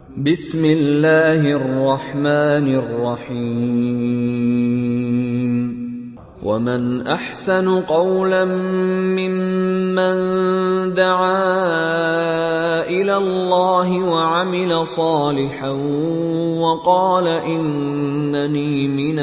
بسم الله الرحمن الرحيم ومن احسن قولا ممن دعا الى الله وعمل صالحا وقال انني من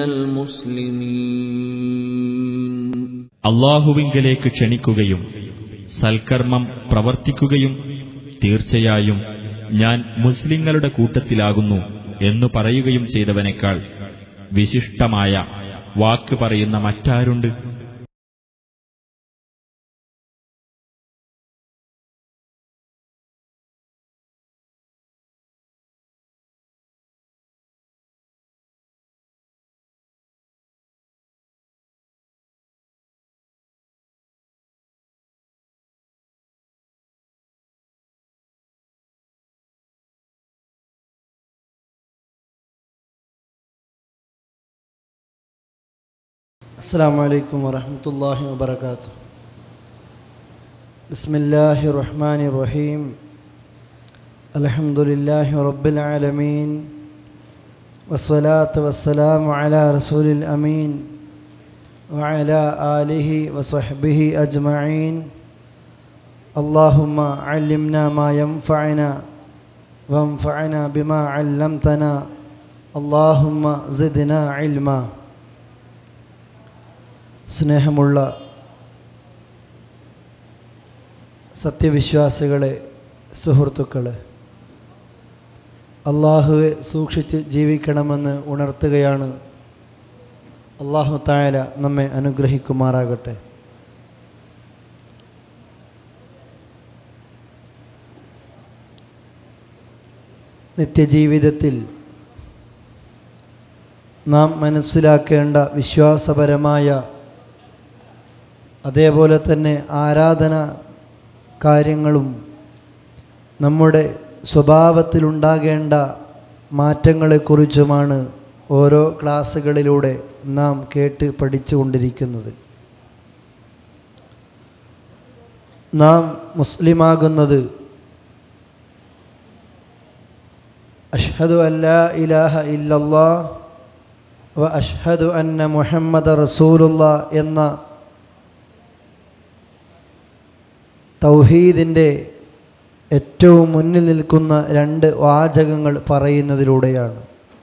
المسلمين അള്ളാഹുവിങ്കലേക്ക് ക്ഷണിക്കുകയും സൽക്കർമ്മം പ്രവർത്തിക്കുകയും തീർച്ചയായും ഞാൻ മുസ്ലിങ്ങളുടെ കൂട്ടത്തിലാകുന്നു എന്നു പറയുകയും ചെയ്തവനേക്കാൾ വിശിഷ്ടമായ വാക്ക് പറയുന്ന മറ്റാരുണ്ട് السلام عليكم ورحمة الله وبركاته بسم الله الرحمن الرحيم الحمد لله رب العالمين والصلاة والسلام على رسول الأمين وعلى آله وصحبه أجمعين اللهم علمنا ما ينفعنا وانفعنا بما علمتنا اللهم زدنا علما സ്നേഹമുള്ള സത്യവിശ്വാസികളെ സുഹൃത്തുക്കളെ അള്ളാഹുവെ സൂക്ഷിച്ച് ജീവിക്കണമെന്ന് ഉണർത്തുകയാണ് അള്ളാഹു തായാല നമ്മെ അനുഗ്രഹിക്കുമാറാകട്ടെ നിത്യജീവിതത്തിൽ നാം മനസ്സിലാക്കേണ്ട വിശ്വാസപരമായ അതേപോലെ തന്നെ ആരാധന കാര്യങ്ങളും നമ്മുടെ സ്വഭാവത്തിലുണ്ടാകേണ്ട മാറ്റങ്ങളെക്കുറിച്ചുമാണ് ഓരോ ക്ലാസ്സുകളിലൂടെ നാം കേട്ട് പഠിച്ചുകൊണ്ടിരിക്കുന്നത് നാം മുസ്ലിമാകുന്നത് അഷ്ഹദു അല്ലാ ഇലാഹ ഇല്ലല്ലാ വ അഷ്ഹദു അന്ന മുഹമ്മദ് റസൂലുള്ള എന്ന തൗഹീദിൻ്റെ ഏറ്റവും മുന്നിൽ നിൽക്കുന്ന രണ്ട് വാചകങ്ങൾ പറയുന്നതിലൂടെയാണ്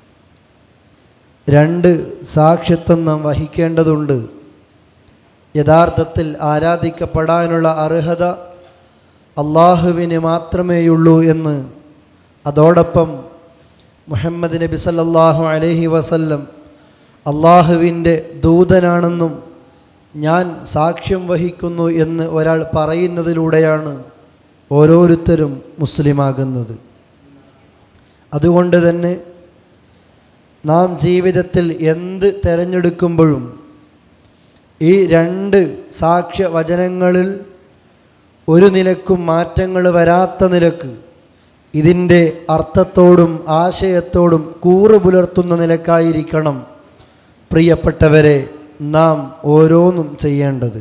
രണ്ട് സാക്ഷ്യത്വം നാം വഹിക്കേണ്ടതുണ്ട് യഥാർത്ഥത്തിൽ ആരാധിക്കപ്പെടാനുള്ള അർഹത അള്ളാഹുവിന് മാത്രമേയുള്ളൂ എന്ന് അതോടൊപ്പം മുഹമ്മദ് നബി സല്ലല്ലാഹു അലൈഹി വസല്ലം അള്ളാഹുവിൻ്റെ ദൂതനാണെന്നും ഞാൻ സാക്ഷ്യം വഹിക്കുന്നു എന്ന് ഒരാൾ പറയുന്നതിലൂടെയാണ് ഓരോരുത്തരും മുസ്ലിമാകുന്നത് അതുകൊണ്ട് തന്നെ നാം ജീവിതത്തിൽ എന്ത് തിരഞ്ഞെടുക്കുമ്പോഴും ഈ രണ്ട് സാക്ഷ്യവചനങ്ങളിൽ ഒരു നിലക്കും മാറ്റങ്ങൾ വരാത്ത നിലക്ക് ഇതിൻ്റെ അർത്ഥത്തോടും ആശയത്തോടും കൂറ് പുലർത്തുന്ന നിലക്കായിരിക്കണം പ്രിയപ്പെട്ടവരെ നാം ഓരോന്നും ചെയ്യേണ്ടത്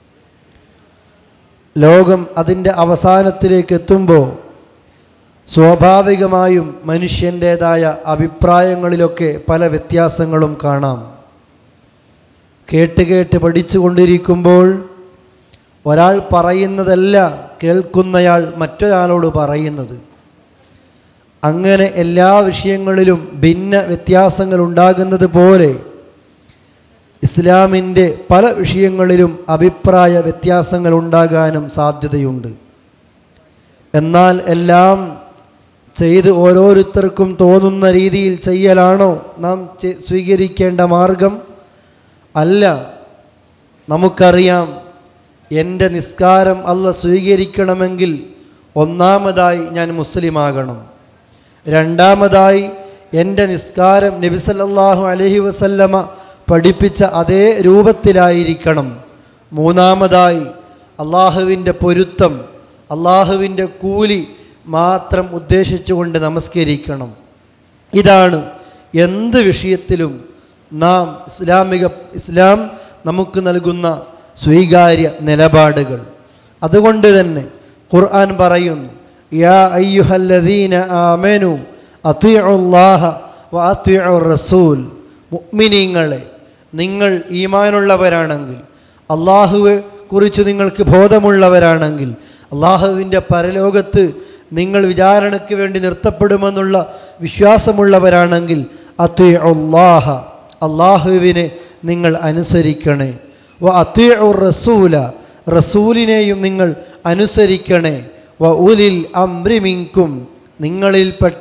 ലോകം അതിൻ്റെ അവസാനത്തിലേക്ക് എത്തുമ്പോൾ സ്വാഭാവികമായും മനുഷ്യൻ്റേതായ അഭിപ്രായങ്ങളിലൊക്കെ പല വ്യത്യാസങ്ങളും കാണാം കേട്ട് കേട്ട് പഠിച്ചുകൊണ്ടിരിക്കുമ്പോൾ ഒരാൾ പറയുന്നതല്ല കേൾക്കുന്നയാൾ മറ്റൊരാളോട് പറയുന്നത് അങ്ങനെ എല്ലാ വിഷയങ്ങളിലും ഭിന്ന വ്യത്യാസങ്ങൾ ഉണ്ടാകുന്നത് പോലെ ഇസ്ലാമിൻ്റെ പല വിഷയങ്ങളിലും അഭിപ്രായ വ്യത്യാസങ്ങൾ ഉണ്ടാകാനും സാധ്യതയുണ്ട് എന്നാൽ എല്ലാം ചെയ്ത് ഓരോരുത്തർക്കും തോന്നുന്ന രീതിയിൽ ചെയ്യലാണോ നാം സ്വീകരിക്കേണ്ട മാർഗം അല്ല നമുക്കറിയാം എൻ്റെ നിസ്കാരം അല്ല സ്വീകരിക്കണമെങ്കിൽ ഒന്നാമതായി ഞാൻ മുസ്ലിമാകണം രണ്ടാമതായി എൻ്റെ നിസ്കാരം നബിസല്ലാഹു അലഹി വസല്ലമ പഠിപ്പിച്ച അതേ രൂപത്തിലായിരിക്കണം മൂന്നാമതായി അള്ളാഹുവിൻ്റെ പൊരുത്തം അള്ളാഹുവിൻ്റെ കൂലി മാത്രം ഉദ്ദേശിച്ചുകൊണ്ട് നമസ്കരിക്കണം ഇതാണ് എന്ത് വിഷയത്തിലും നാം ഇസ്ലാമിക ഇസ്ലാം നമുക്ക് നൽകുന്ന സ്വീകാര്യ നിലപാടുകൾ അതുകൊണ്ട് തന്നെ ഖുർആൻ പറയുന്നു യാ അയ്യുഹല്ലദീന ആമനു അത്യുല്ലാഹ വ അത്യുർ റസൂൽ മുഅ്മിനീങ്ങളെ നിങ്ങൾ ഈമാനുള്ളവരാണെങ്കിൽ അള്ളാഹുവെ കുറിച്ച് നിങ്ങൾക്ക് ബോധമുള്ളവരാണെങ്കിൽ അള്ളാഹുവിൻ്റെ പരലോകത്ത് നിങ്ങൾ വിചാരണയ്ക്ക് വേണ്ടി നിർത്തപ്പെടുമെന്നുള്ള വിശ്വാസമുള്ളവരാണെങ്കിൽ അത്യുല്ലാഹ അള്ളാഹുവിനെ നിങ്ങൾ അനുസരിക്കണേ വ അത്യുർ റസൂല റസൂലിനെയും നിങ്ങൾ അനുസരിക്കണേ വ ഉലിൽ അമ്രിമിങ്കും നിങ്ങളിൽപ്പെട്ട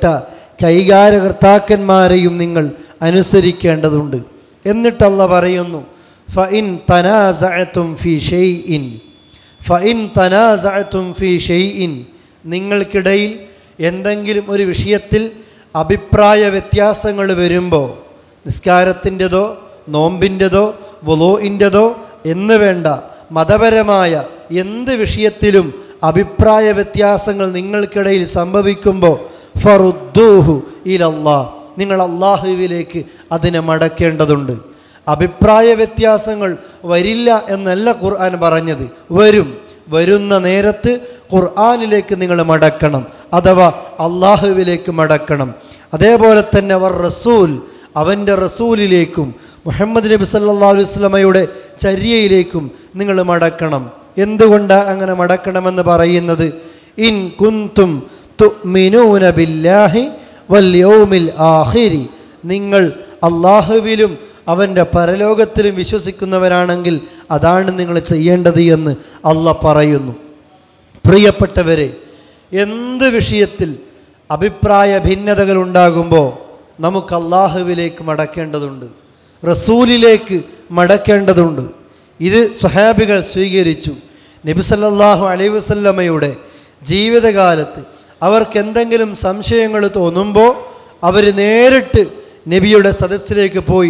കൈകാര്യകർത്താക്കന്മാരെയും നിങ്ങൾ അനുസരിക്കേണ്ടതുണ്ട് എന്നിട്ടല്ല പറയുന്നു ഫ ഇൻ തനാസഅത്തും ഫി ഷെയ്ഇൻ ഫ ഇൻ തനാസഅത്തും ഫി ഷെയ്ഇൻ നിങ്ങൾക്കിടയിൽ എന്തെങ്കിലും ഒരു വിഷയത്തിൽ അഭിപ്രായ വ്യത്യാസങ്ങൾ വരുമ്പോൾ നിസ്കാരത്തിൻ്റെതോ നോമ്പിൻ്റെതോ വുലോയിൻ്റെതോ എന്ന് വേണ്ട മതപരമായ എന്ത് വിഷയത്തിലും അഭിപ്രായ വ്യത്യാസങ്ങൾ നിങ്ങൾക്കിടയിൽ സംഭവിക്കുമ്പോൾ ഫറുദ്ദൂഹു ഇലല്ലാ നിങ്ങൾ അള്ളാഹുവിലേക്ക് അതിനെ മടക്കേണ്ടതുണ്ട് അഭിപ്രായ വ്യത്യാസങ്ങൾ വരില്ല എന്നല്ല ഖുർആൻ പറഞ്ഞത് വരും വരുന്ന നേരത്ത് ഖുർആനിലേക്ക് നിങ്ങൾ മടക്കണം അഥവാ അള്ളാഹുവിലേക്ക് മടക്കണം അതേപോലെ തന്നെ അവർ റസൂൽ അവൻ്റെ റസൂലിലേക്കും മുഹമ്മദ് നബി സല്ലാ അലൈഹി സ്വലമയുടെ ചര്യയിലേക്കും നിങ്ങൾ മടക്കണം എന്തുകൊണ്ടാണ് അങ്ങനെ മടക്കണമെന്ന് പറയുന്നത് ഇൻ കുന്തും തുഅ്മിനൂന ബില്ലാഹി വൽ യൗമിൽ ആഖിരി നിങ്ങൾ അള്ളാഹുവിലും അവൻ്റെ പരലോകത്തിലും വിശ്വസിക്കുന്നവരാണെങ്കിൽ അതാണ് നിങ്ങൾ ചെയ്യേണ്ടത് എന്ന് അല്ല പറയുന്നു പ്രിയപ്പെട്ടവരെ എന്ത് വിഷയത്തിൽ അഭിപ്രായ ഭിന്നതകൾ ഉണ്ടാകുമ്പോൾ നമുക്ക് അള്ളാഹുവിലേക്ക് മടക്കേണ്ടതുണ്ട് റസൂലിലേക്ക് മടക്കേണ്ടതുണ്ട് ഇത് സ്വഹാബികൾ സ്വീകരിച്ചു നബി സല്ലല്ലാഹു അലൈഹി വസല്ലമയുടെ ജീവിതകാലത്ത് അവർക്ക് എന്തെങ്കിലും സംശയങ്ങൾ തോന്നുമ്പോൾ അവർ നേരിട്ട് നബിയുടെ സദസ്സിലേക്ക് പോയി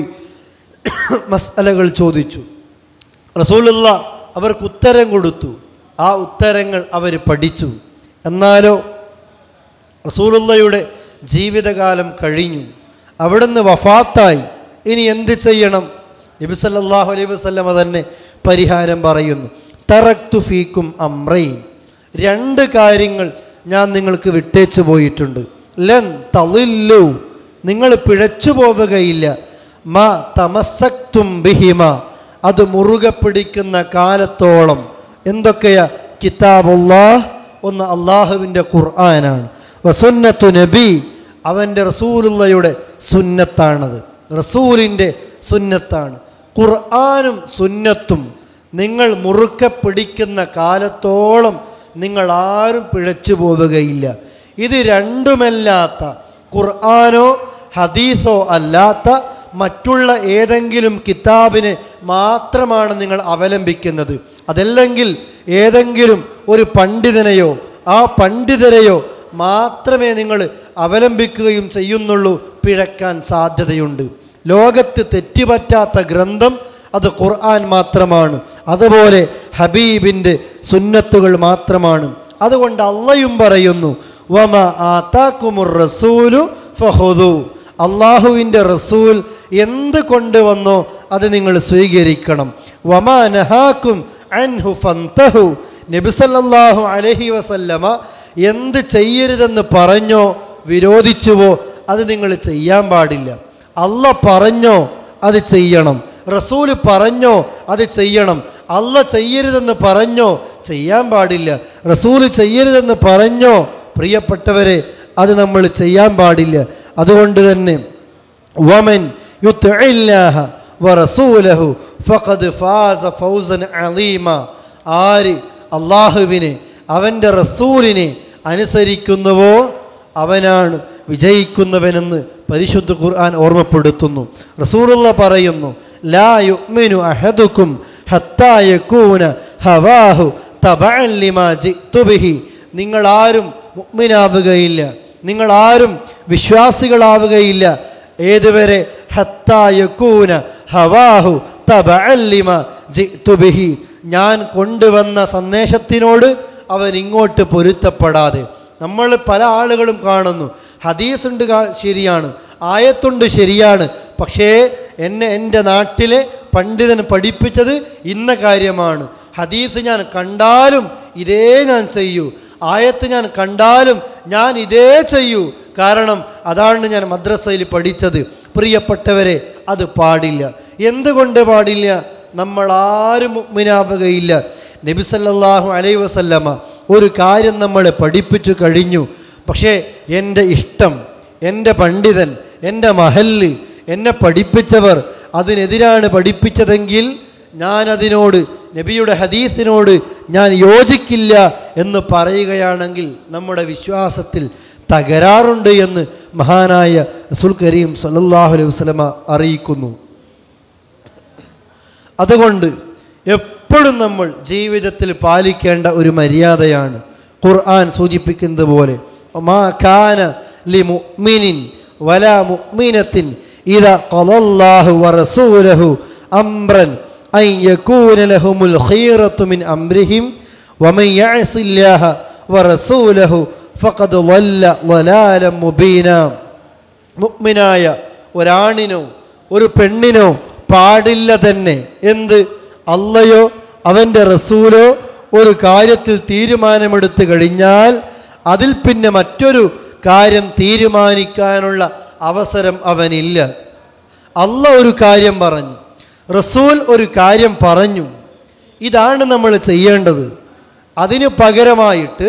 മസാലകൾ ചോദിച്ചു റസൂലുള്ള അവർക്ക് ഉത്തരം കൊടുത്തു ആ ഉത്തരങ്ങൾ അവർ പഠിച്ചു എന്നാലോ റസൂലുള്ളയുടെ ജീവിതകാലം കഴിഞ്ഞു അവിടുന്ന് വഫാത്തായി ഇനി എന്ത് ചെയ്യണം നബി സല്ലല്ലാഹു അലൈഹി വസല്ലമ തന്നെ പരിഹാരം പറയുന്നു തറക്തു ഫീക്കും അമ്രൈൻ രണ്ട് കാര്യങ്ങൾ ഞാൻ നിങ്ങൾക്ക് വിട്ടേച്ചു പോയിട്ടുണ്ട് ലൻ തളില്ലു നിങ്ങൾ പിഴച്ചു പോവുകയില്ല മ തമസക്തും ബിഹിമ അത് മുറുകെ പിടിക്കുന്ന കാലത്തോളം എന്തൊക്കെയാ കിതാബുല്ലാഹ് ഒന്ന് അള്ളാഹുവിൻ്റെ ഖുർആനാണ് വസുന്നത്തു നബി അവൻ്റെ റസൂലുള്ളയുടെ സുന്നത്താണത് റസൂലിൻ്റെ സുന്നത്താണ് ഖുർആനും സുന്നത്തും നിങ്ങൾ മുറുക്കെ പിടിക്കുന്ന കാലത്തോളം നിങ്ങൾ ആരും പിഴച്ചു പോവുകയില്ല ഇത് രണ്ടുമല്ലാത്ത ഖുർആനോ ഹദീസോ അല്ലാത്ത മറ്റുള്ള ഏതെങ്കിലും കിതാബിനെ മാത്രമാണ് നിങ്ങൾ അവലംബിക്കുന്നത് അതല്ലെങ്കിൽ ഏതെങ്കിലും ഒരു പണ്ഡിതനെയോ ആ പണ്ഡിതരെയോ മാത്രമേ നിങ്ങൾ അവലംബിക്കുകയും ചെയ്യുന്നുള്ളൂ പിഴക്കാൻ സാധ്യതയുണ്ട് ലോകത്ത് തെറ്റുപറ്റാത്ത ഗ്രന്ഥം അത് ഖുർആൻ മാത്രമാണ് അതുപോലെ ഹബീബിൻ്റെ സുന്നത്തുകൾ മാത്രമാണ് അതുകൊണ്ട് അള്ളയും പറയുന്നു വമ ആതാക്കുമുർ റസൂലു ഫഹുദു അള്ളാഹുവിൻ്റെ റസൂൽ എന്ത് കൊണ്ടുവന്നോ അത് നിങ്ങൾ സ്വീകരിക്കണം വമാ നഹാക്കും അൻഹു ഫന്തഹു നബിസല്ലാഹു അലഹി വസല്ലമ എന്ത് ചെയ്യരുതെന്ന് പറഞ്ഞോ വിരോധിച്ചുവോ അത് നിങ്ങൾ ചെയ്യാൻ പാടില്ല അല്ല പറഞ്ഞോ അത് ചെയ്യണം റസൂല് പറഞ്ഞോ അത് ചെയ്യണം അല്ല ചെയ്യരുതെന്ന് പറഞ്ഞോ ചെയ്യാൻ പാടില്ല റസൂല് ചെയ്യരുതെന്ന് പറഞ്ഞോ പ്രിയപ്പെട്ടവരെ അത് നമ്മൾ ചെയ്യാൻ പാടില്ല അതുകൊണ്ട് തന്നെ വമൻ യുത്ഇല്ലാഹ വറസൂലഹു ഫഖദ് ഫാസ ഫൗസൻ അലീമ ആര് അള്ളാഹുവിനെ അവൻ്റെ റസൂലിനെ അനുസരിക്കുന്നുവോ അവനാണ് വിജയിക്കുന്നവനെന്ന് പരിശുദ്ധ ഖുർആൻ ഓർമ്മപ്പെടുത്തുന്നു റസൂലുള്ള പറയുന്നു ലാ യുഅ്മിനു അഹദുക്കും ഹത്താ യകൂന ഹവാഹു തബഅൻ ലിമാ ജിഅ്തു ബിഹി നിങ്ങൾ ആരും മുഅ്മിനാവുകയില്ല നിങ്ങൾ ആരും വിശ്വാസികളാവുകയില്ല ഏതുവരെ ഹത്താ യകൂന ഹവാഹു തബഅൻ ലിമാ ജിഅ്തു ബിഹി ഞാൻ കൊണ്ടുവന്ന സന്ദേശത്തിനോട് അവൻ ഇങ്ങോട്ട് പൊരുത്തപ്പെടാതെ നമ്മൾ പല ആളുകളും കാണുന്നു ഹദീസുണ്ട് കാ- ശരിയാണ് ആയത്തുണ്ട് ശരിയാണ് പക്ഷേ എന്നെ എൻ്റെ നാട്ടിലെ പണ്ഡിതൻ പഠിപ്പിച്ചത് ഇന്ന കാര്യമാണ് ഹദീസ് ഞാൻ കണ്ടാലും ഇതേ ഞാൻ ചെയ്യൂ ആയത്ത് ഞാൻ കണ്ടാലും ഞാൻ ഇതേ ചെയ്യൂ കാരണം അതാണ് ഞാൻ മദ്രസയിൽ പഠിച്ചത് പ്രിയപ്പെട്ടവരെ അത് പാടില്ല എന്തുകൊണ്ട് പാടില്ല നമ്മൾ ആരും മുഗ്മിനാവുകയില്ല നബി സല്ലല്ലാഹു അലൈഹി വസല്ലമ ഒരു കാര്യം നമ്മളെ പഠിപ്പിച്ചു കഴിഞ്ഞു പക്ഷേ എൻ്റെ ഇഷ്ടം എൻ്റെ പണ്ഡിതൻ എൻ്റെ മഹല്ല് എന്നെ പഠിപ്പിച്ചവർ അതിനെതിരാണ് പഠിപ്പിച്ചതെങ്കിൽ ഞാൻ അതിനോട് നബിയുടെ ഹദീസിനോട് ഞാൻ യോജിക്കില്ല എന്ന് പറയുകയാണെങ്കിൽ നമ്മുടെ വിശ്വാസത്തിൽ തകരാറുണ്ട് എന്ന് മഹാനായ റസൂൽ കരീം സല്ലല്ലാഹു അലൈഹി വസല്ലമ അറിയിക്കുന്നു അതുകൊണ്ട് എപ്പോഴും നമ്മൾ ജീവിതത്തിൽ പാലിക്കേണ്ട ഒരു മര്യാദയാണ് ഖുർആൻ സൂചിപ്പിക്കുന്നത് പോലെ മാ കാന ലി മുഅ്മിനിൻ വലാ മുഅ്മിനത്തിൻ ഇദാ ഖളല്ലാഹു വറസൂലഹു അംറൻ അൻ യകൂന ലഹുമുൽ ഖീറത്തു മിൻ അംരിഹിം വമൻ യഅസില്ലാഹ വറസൂലഹു ഫഖദ് ളല്ല ളലാലൻ മുബീനാ മുഗ്മിനായ ഒരാണിനോ ഒരു പെണ്ണിനോ പാടില്ല തന്നെ എന്ത് അല്ലയോ അവൻ്റെ റസൂലോ ഒരു കാര്യത്തിൽ തീരുമാനമെടുത്തു കഴിഞ്ഞാൽ അതിൽ പിന്നെ മറ്റൊരു കാര്യം തീരുമാനിക്കാനുള്ള അവസരം അവനില്ല അല്ല ഒരു കാര്യം പറഞ്ഞു റസൂൽ ഒരു കാര്യം പറഞ്ഞു ഇതാണ് നമ്മൾ ചെയ്യേണ്ടത് അതിന് പകരമായിട്ട്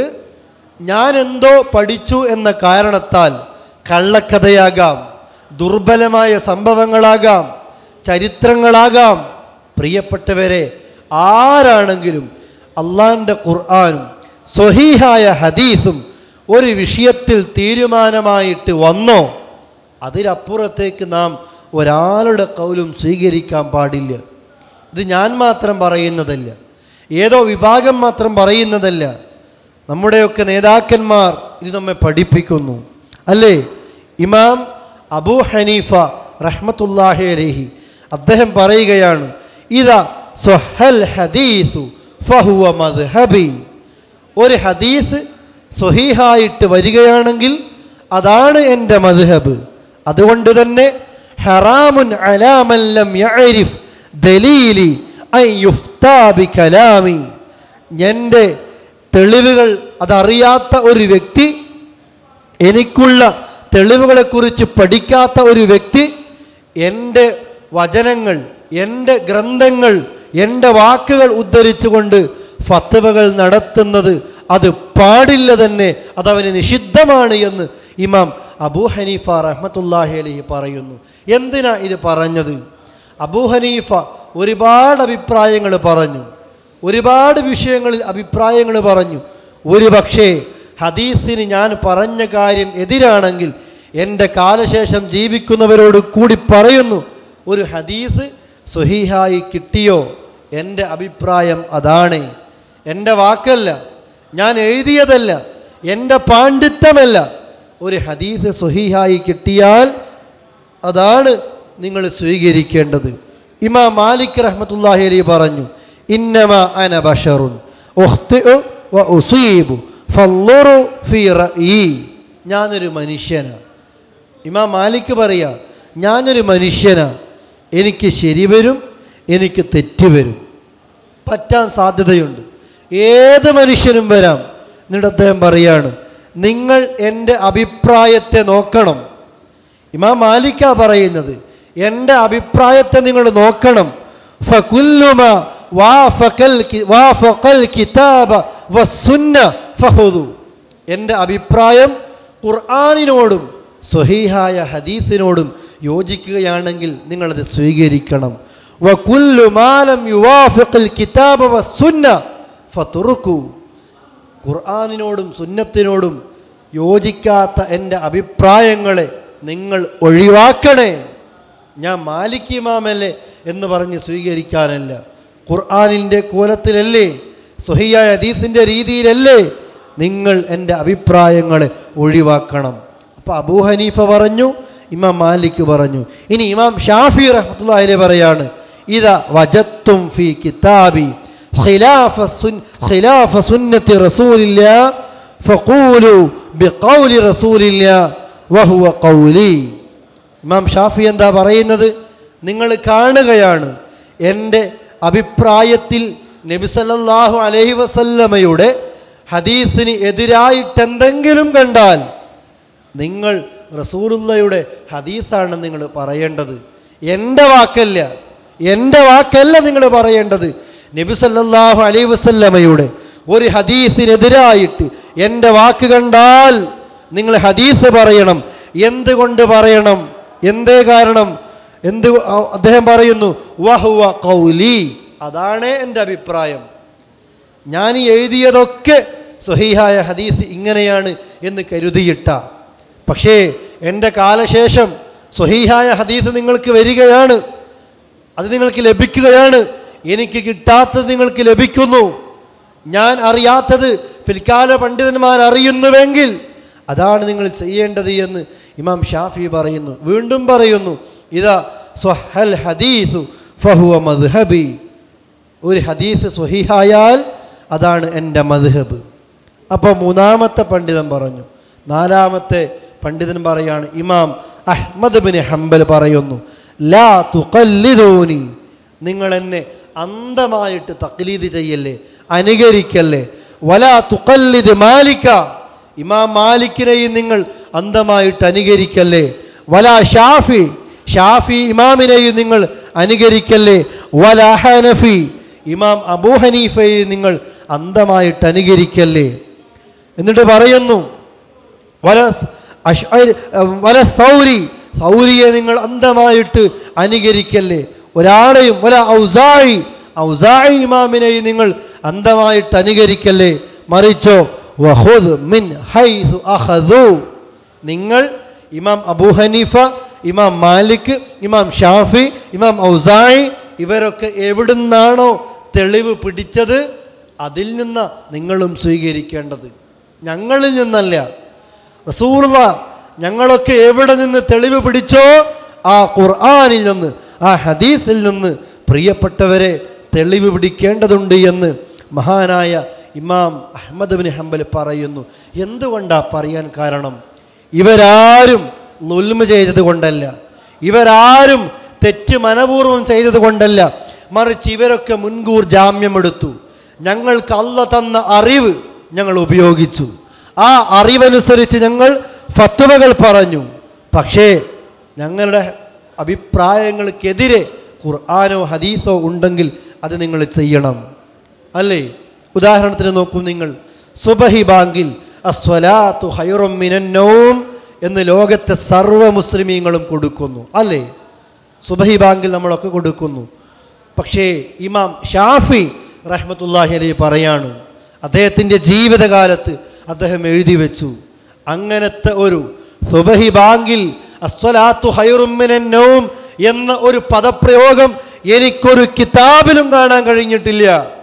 ഞാൻ എന്തോ പഠിച്ചു എന്ന കാരണത്താൽ കള്ളക്കഥയാകാം ദുർബലമായ സംഭവങ്ങളാകാം ചരിത്രങ്ങളാകാം പ്രിയപ്പെട്ടവരെ ആരാണെങ്കിലും അള്ളാൻ്റെ ഖുർആാനും സ്വഹീഹായ ഹദീസും ഒരു വിഷയത്തിൽ തീരുമാനമായിട്ട് വന്നോ അതിലപ്പുറത്തേക്ക് നാം ഒരാളുടെ കൗലും സ്വീകരിക്കാൻ പാടില്ല ഇത് ഞാൻ മാത്രം പറയുന്നതല്ല ഏതോ വിഭാഗം മാത്രം പറയുന്നതല്ല നമ്മുടെയൊക്കെ നേതാക്കന്മാർ ഇത് നമ്മെ പഠിപ്പിക്കുന്നു അല്ലേ ഇമാം അബൂ ഹനീഫ റഹ്മത്തുല്ലാഹി അലൈഹി അദ്ദേഹം പറയുകയാണ് ഇതാ സ്വഹൽ ഹദീസു ഫഹുവ മദ്ഹബി ഒരു ഹദീസ് സ്വഹീഹായിട്ട് വരികയാണെങ്കിൽ അതാണ് എൻ്റെ മദ്ഹബ് അതുകൊണ്ട് തന്നെ ഹറാമുൻ അലാമല്ലം യഅരിഫ് ദലീലി ഐ യുഫ്താ ബി കലാമി എൻ്റെ തെളിവുകൾ അതറിയാത്ത ഒരു വ്യക്തി എനിക്കുള്ള തെളിവുകളെക്കുറിച്ച് പഠിക്കാത്ത ഒരു വ്യക്തി എൻ്റെ വചനങ്ങൾ എൻ്റെ ഗ്രന്ഥങ്ങൾ എൻ്റെ വാക്കുകൾ ഉദ്ധരിച്ചുകൊണ്ട് ഫത്വകൾ നടത്തുന്നത് അത് പാടില്ല തന്നെ അതവന് നിഷിദ്ധമാണ് എന്ന് ഇമാം അബൂ ഹനീഫ റഹ്മത്തുല്ലാഹി അലഹി പറയുന്നു എന്തിനാ ഇത് പറഞ്ഞത് അബൂ ഹനീഫ ഒരുപാട് അഭിപ്രായങ്ങൾ പറഞ്ഞു ഒരുപാട് വിഷയങ്ങളിൽ അഭിപ്രായങ്ങൾ പറഞ്ഞു ഒരു പക്ഷേ ഹദീസിന് ഞാൻ പറഞ്ഞ കാര്യം എതിരാണെങ്കിൽ എൻ്റെ കാലശേഷം ജീവിക്കുന്നവരോട് കൂടി പറയുന്നു ഒരു ഹദീസ് സ്വഹീഹായി കിട്ടിയോ എൻ്റെ അഭിപ്രായം അതാണ് എൻ്റെ വാക്കല്ല ഞാൻ എഴുതിയതല്ല എൻ്റെ പാണ്ഡിത്യമല്ല ഒരു ഹദീസ് സ്വഹീഹായി കിട്ടിയാൽ അതാണ് നിങ്ങൾ സ്വീകരിക്കേണ്ടത് ഇമാം മാലിക് റഹ്മത്തുല്ലാഹി അലി പറഞ്ഞു ഇന്നമ അന ബഷറുൻ ഉഖ്തിഉ വ ഉസീബു ഫല്ലുറു ഫീ റഈ ഞാനൊരു മനുഷ്യനാണ് ഇമാം മാലിക് പറയാ ഞാനൊരു മനുഷ്യനാണ് എനിക്ക് ശരി വരും എനിക്ക് തെറ്റ് വരും പറ്റാൻ സാധ്യതയുണ്ട് ഏത് മനുഷ്യനും വരാം എന്നിട്ട് അദ്ദേഹം പറയാണ് നിങ്ങൾ എൻ്റെ അഭിപ്രായത്തെ നോക്കണം ഇമാം മാലിക്ക പറയുന്നത് എൻ്റെ അഭിപ്രായത്തെ നിങ്ങൾ നോക്കണം ഫകുല്ലുമ വാഫഖൽ കി- വാഫഖൽ കിതാബ വസ്സുന്ന ഫഹുദു എൻ്റെ അഭിപ്രായം ഖുർആാനിനോടും സ്വഹീഹായ ഹദീസിനോടും യോജിക്കുകയാണെങ്കിൽ നിങ്ങളത് സ്വീകരിക്കണം വകുല്ലു മാലം യുവാഫിഖൽ കിതാബ വസ്സുന്ന ഫതുറുക്കു ഖുർആാനിനോടും സുന്നത്തിനോടും യോജിക്കാത്ത എൻ്റെ അഭിപ്രായങ്ങളെ നിങ്ങൾ ഒഴിവാക്കണേ ഞാൻ മാലിക് ഇമാമല്ലേ എന്ന് പറഞ്ഞ് സ്വീകരിക്കാനല്ല ഖുർആാനിൻ്റെ കോലത്തിലല്ലേ സ്വഹിയായ ഹദീസിൻ്റെ രീതിയിലല്ലേ നിങ്ങൾ എൻ്റെ അഭിപ്രായങ്ങളെ ഒഴിവാക്കണം അപ്പോൾ അബൂ ഹനീഫ പറഞ്ഞു ഇമാം മാലിക് പറഞ്ഞു ഇനി ഇമാം ഷാഫി റഹ്മത്തുള്ളാഹിലെ പറയാണ് ഇതാ വജത്തും ഫി കിതാബി ഖിലാഫ സുൻ ഖിലാഫ സുന്നത്തി റസൂലില്ലാ ഫഖൂലു ബിഖൗലി റസൂലില്ലാ വഹുവ ഖൗലി ഇമാം ഷാഫി എന്താ പറയുന്നത് നിങ്ങൾ കാണുകയാണ് എൻ്റെ അഭിപ്രായത്തിൽ നബി സല്ലല്ലാഹു അലൈഹി വസല്ലമയുടെ ഹദീസിന് എതിരായിട്ടെന്തെങ്കിലും കണ്ടാൽ നിങ്ങൾ റസൂലുള്ളയുടെ ഹദീസാണ് നിങ്ങൾ പറയേണ്ടത് എൻ്റെ വാക്കല്ല എൻ്റെ വാക്കല്ല നിങ്ങൾ പറയേണ്ടത് നബി സല്ലല്ലാഹു അലൈഹി വസല്ലമയുടെ ഒരു ഹദീസിനെതിരായിട്ട് എൻ്റെ വാക്ക് കണ്ടാൽ നിങ്ങൾ ഹദീസ് പറയണം എന്തുകൊണ്ട് പറയണം എന്തേ കാരണം എന്ത് അദ്ദേഹം പറയുന്നു വഹുവ കൗലി അതാണ് എൻ്റെ അഭിപ്രായം ഞാൻ ഈ എഴുതിയതൊക്കെ സ്വഹീഹായ ഹദീസ് ഇങ്ങനെയാണ് എന്ന് കരുതിയിട്ട പക്ഷേ എൻ്റെ കാലശേഷം സ്വഹീഹായ ഹദീസ് നിങ്ങൾക്ക് വരികയാണ് അത് നിങ്ങൾക്ക് ലഭിക്കുകയാണ് എനിക്ക് കിട്ടാത്തത് നിങ്ങൾക്ക് ലഭിക്കുന്നു ഞാൻ അറിയാത്തത് പിൽക്കാല പണ്ഡിതന്മാർ അറിയുന്നുവെങ്കിൽ അതാണ് നിങ്ങൾ ചെയ്യേണ്ടത് എന്ന് ഇമാം ഷാഫി പറയുന്നു വീണ്ടും പറയുന്നു ഇതാ സ്വഹൽ ഹദീസു ഫഹുവ മദ്ഹബി ഒരു ഹദീസ് സ്വഹിഹായാൽ അതാണ് എൻ്റെ മദ്ഹബ് അപ്പോൾ മൂന്നാമത്തെ പണ്ഡിതൻ പറഞ്ഞു നാലാമത്തെ പണ്ഡിതൻ പറയാണ് ഇമാം അഹ്മദ് ബിൻ ഹംബൽ പറയുന്നു ലാ തുകല്ലിദൂനി നിങ്ങൾ എന്നെ അന്ധമായിട്ട് തക്ലീദ് ചെയ്യല്ലേ അനുകരിക്കല്ലേ വലാ തുകല്ലിദ് മാലിക്ക ഇമാം മാലിക്കിനെയും നിങ്ങൾ അന്ധമായിട്ട് അനുകരിക്കല്ലേ വലാ ഷാഫി ഷാഫി ഇമാമിനെയും നിങ്ങൾ അനുകരിക്കല്ലേ വലാ ഹനഫി ഇമാം അബൂ ഹനീഫയെയും നിങ്ങൾ അന്ധമായിട്ട് അനുകരിക്കല്ലേ എന്നിട്ട് പറയുന്നു വല അഷ്അരി വല സൗരി സൗരിയെ നിങ്ങൾ അന്ധമായിട്ട് അനുകരിക്കല്ലേ ഒരാളെയും വല ഔസായി ഔസായി ഇമാമിനെയും നിങ്ങൾ അന്ധമായിട്ട് അനുകരിക്കല്ലേ മറിച്ചോ വഹുദ് മിൻ ഹൈസു അഖദു നിങ്ങൾ ഇമാം അബൂ ഹനീഫ ഇമാം മാലിക് ഇമാം ഷാഫി ഇമാം ഔസായി ഇവരൊക്കെ എവിടുന്നാണോ തെളിവ് പിടിച്ചത് അതിൽ നിന്ന് നിങ്ങളും സ്വീകരിക്കേണ്ടത് ഞങ്ങളിൽ നിന്നല്ല റസൂർവ ഞങ്ങളൊക്കെ എവിടെ നിന്ന് തെളിവ് പിടിച്ചോ ആ ഖുർആാനിൽ നിന്ന് ആ ഹദീസിൽ നിന്ന് പ്രിയപ്പെട്ടവരെ തെളിവ് പിടിക്കേണ്ടതുണ്ട് എന്ന് മഹാനായ ഇമാം അഹമ്മദ് ബിൻ ഹംബൽ പറയുന്നു എന്തുകൊണ്ടാ പറയാൻ കാരണം ഇവരാരും നുൽമ ചെയ്തത് കൊണ്ടല്ല ഇവരാരും തെറ്റ് മനപൂർവ്വം ചെയ്തത് കൊണ്ടല്ല മറിച്ച് ഇവരൊക്കെ മുൻകൂർ ജാമ്യമെടുത്തു ഞങ്ങൾക്ക് അല്ല തന്ന അറിവ് ഞങ്ങൾ ഉപയോഗിച്ചു ആ അറിവനുസരിച്ച് ഞങ്ങൾ ഫത്തുവകൾ പറഞ്ഞു പക്ഷേ ഞങ്ങളുടെ അഭിപ്രായങ്ങൾക്കെതിരെ ഖുർആാനോ ഹദീസോ ഉണ്ടെങ്കിൽ അത് നിങ്ങൾ ചെയ്യണം അല്ലേ ഉദാഹരണത്തിന് നോക്കൂ നിങ്ങൾ സുബഹി ബാങ്കിൽ അസ്വലാത്തു ഹൈറും മിനന്നവും എന്ന് ലോകത്തെ സർവ്വ മുസ്ലിമീങ്ങളും കൊടുക്കുന്നു അല്ലേ സുബഹി ബാങ്കിൽ നമ്മളൊക്കെ കൊടുക്കുന്നു പക്ഷേ ഇമാം ഷാഫി റഹ്മത്തുല്ലാഹി അലൈ പറയാണ് അദ്ദേഹത്തിൻ്റെ ജീവിതകാലത്ത് അദ്ദേഹം എഴുതി വെച്ചു അങ്ങനത്തെ ഒരു സുബഹി ബാങ്കിൽ അസ്വലാത്തു ഹൈറുമിനന്നവും എന്ന ഒരു പദപ്രയോഗം എനിക്കൊരു കിതാബിലും കാണാൻ കഴിഞ്ഞിട്ടില്ല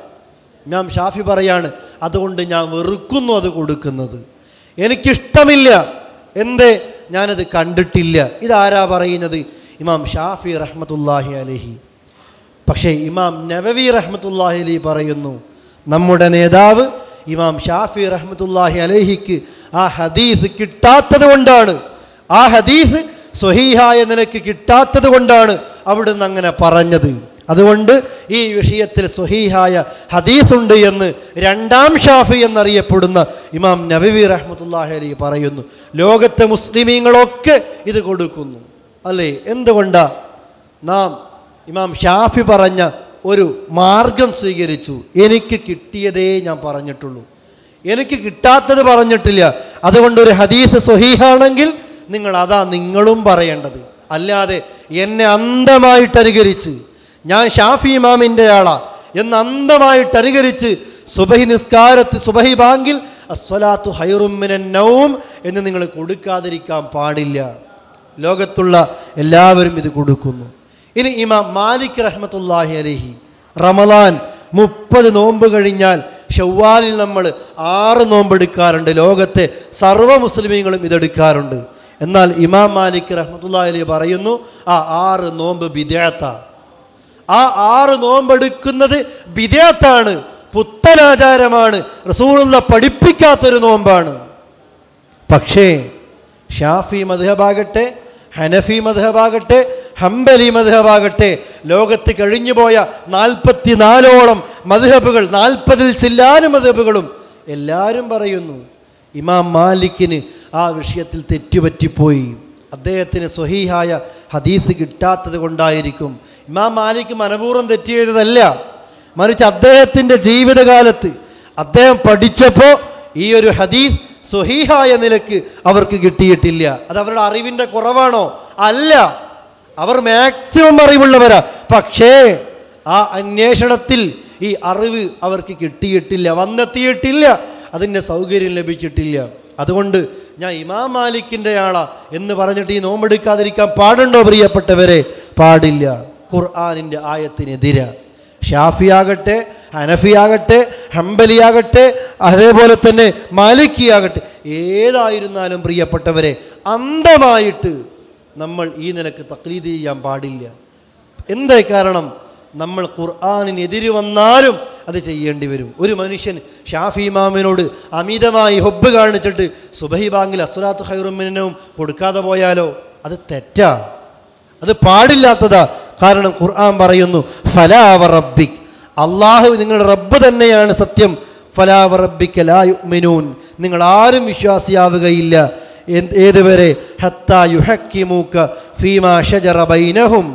ഇമാം ഷാഫി പറയാണ് അതുകൊണ്ട് ഞാൻ വെറുക്കുന്നു അത് കൊടുക്കുന്നത് എനിക്കിഷ്ടമില്ല എന്തേ ഞാനത് കണ്ടിട്ടില്ല ഇതാരാ പറയുന്നത് ഇമാം ഷാഫി റഹ്മത്തുല്ലാഹി അലഹി പക്ഷേ ഇമാം നവവി റഹ്മത്തുല്ലാഹി അലി പറയുന്നു നമ്മുടെ നേതാവ് ഇമാം ഷാഫി റഹ്മത്തുല്ലാഹി അലഹിക്ക് ആ ഹദീസ് കിട്ടാത്തത് കൊണ്ടാണ് ആ ഹദീസ് സ്വഹീഹായ നിനക്ക് കിട്ടാത്തത് കൊണ്ടാണ് അവിടുന്ന് അങ്ങനെ പറഞ്ഞത് അതുകൊണ്ട് ഈ വിഷയത്തിൽ സ്വഹീഹായ ഹദീസുണ്ട് എന്ന് രണ്ടാം ഷാഫി എന്നറിയപ്പെടുന്ന ഇമാം നബവി റഹ്മത്തുല്ലാഹി അലി പറയുന്നു ലോകത്തെ മുസ്ലിമീങ്ങളൊക്കെ ഇത് കൊടുക്കുന്നു അല്ലേ എന്തുകൊണ്ടാ നാം ഇമാം ഷാഫി പറഞ്ഞ ഒരു മാർഗം സ്വീകരിച്ചു എനിക്ക് കിട്ടിയതേ ഞാൻ പറഞ്ഞിട്ടുള്ളൂ എനിക്ക് കിട്ടാത്തത് പറഞ്ഞിട്ടില്ല അതുകൊണ്ട് ഒരു ഹദീസ് സ്വഹീഹാണെങ്കിൽ നിങ്ങൾ അതാ നിങ്ങളും പറയേണ്ടത് അല്ലാതെ എന്നെ അന്ധമായിട്ട് അനുകരിച്ച് ഞാൻ ഷാഫി ഇമാമിൻ്റെ ആളാ എന്ന് അന്ധമായിട്ട് അനുകരിച്ച് സുബഹി നിസ്കാരത്ത് സുബഹി ബാങ്കിൽ അസ്വലാത്തു ഹൈറുമിനൻ നൗം എന്ന് നിങ്ങൾ കൊടുക്കാതിരിക്കാൻ പാടില്ല ലോകത്തുള്ള എല്ലാവരും ഇത് കൊടുക്കുന്നു ഇനി ഇമാം മാലിക് റഹ്മത്തുല്ലാഹി അലഹി റമലാൻ മുപ്പത് നോമ്പ് കഴിഞ്ഞാൽ ഷവ്വാലിൽ നമ്മൾ ആറ് നോമ്പ് എടുക്കാറുണ്ട് ലോകത്തെ സർവ്വ മുസ്ലിമീങ്ങളും ഇതെടുക്കാറുണ്ട് എന്നാൽ ഇമാം മാലിക് റഹ്മത്തുല്ലാഹി അലി പറയുന്നു ആ ആറ് നോമ്പ് ബിദ്യാത്ത ആ ആറ് നോമ്പെടുക്കുന്നത് ബിദ്യാത്താണ് പുത്തനാചാരമാണ് റസൂലുള്ള പഠിപ്പിക്കാത്തൊരു നോമ്പാണ് പക്ഷേ ഷാഫി മധുഹബാകട്ടെ ഹനഫി മധുഹബാകട്ടെ ഹംബലി മധുഹബാകട്ടെ ലോകത്ത് കഴിഞ്ഞുപോയ നാൽപ്പത്തിനാലോളം മധുഹബുകൾ നാൽപ്പതിൽ ചില്ലാനും മധുഹബുകളും എല്ലാവരും പറയുന്നു ഇമാം മാലിക്കിന് ആ വിഷയത്തിൽ തെറ്റുപറ്റിപ്പോയി അദ്ദേഹത്തിന് സ്വഹീഹായ ഹദീസ് കിട്ടാത്തത് കൊണ്ടായിരിക്കും ഇമാം മാലിക് മനപൂർവ്വം തെറ്റ് ചെയ്തതല്ല മറിച്ച് അദ്ദേഹത്തിൻ്റെ ജീവിതകാലത്ത് അദ്ദേഹം പഠിച്ചപ്പോൾ ഈ ഒരു ഹദീസ് സ്വഹീഹായ നിലക്ക് അവർക്ക് കിട്ടിയിട്ടില്ല അത് അവരുടെ അറിവിൻ്റെ കുറവാണോ അല്ല അവർ മാക്സിമം അറിവുള്ളവരാ പക്ഷേ ആ അന്വേഷണത്തിൽ ഈ അറിവ് അവർക്ക് കിട്ടിയിട്ടില്ല വന്നെത്തിയിട്ടില്ല അതിൻ്റെ സൗകര്യം ലഭിച്ചിട്ടില്ല അതുകൊണ്ട് ഞാൻ ഇമാം മാലിക്കിൻ്റെ ആളാ എന്ന് പറഞ്ഞിട്ട് ഈ നോമ്പെടുക്കാതിരിക്കാൻ പാടുണ്ടോ പ്രിയപ്പെട്ടവരെ പാടില്ല ഖുർആാനിൻ്റെ ആയത്തിനെതിരാ ഷാഫിയാകട്ടെ ഹനഫിയാകട്ടെ ഹംബലിയാകട്ടെ അതേപോലെ തന്നെ മാലിക്കിയാകട്ടെ ഏതായിരുന്നാലും പ്രിയപ്പെട്ടവരെ അന്ധമായിട്ട് നമ്മൾ ഈ നിലക്ക് തക്ലീദ് ചെയ്യാൻ പാടില്ല എന്തേ കാരണം നമ്മൾ ഖുർആാനിനെതിര് വന്നാലും അത് ചെയ്യേണ്ടി വരും ഒരു മനുഷ്യൻ ഷാഫി ഇമാമിനോട് അമിതമായി ഹൊബ് കാണിച്ചിട്ട് സുബഹി ബാങ്കിൽ അസുലാത്ത് ഹൈറുമിനും കൊടുക്കാതെ പോയാലോ അത് തെറ്റാ അത് പാടില്ലാത്തതാ കാരണം ഖുർആൻ പറയുന്നു ഫലാവ റബ്ബിക് അള്ളാഹു നിങ്ങളുടെ റബ്ബ് തന്നെയാണ് സത്യം ഫലാവ റബ്ബിക്ക് ലാ യുഅ്മിനൂൻ നിങ്ങൾ ആരും വിശ്വാസിയാവുകയില്ല എന്ത്- ഏതുവരെ ഹത്താ യുഹക്കിമൂക്ക ഫീമാ ഷജറ ബൈനഹും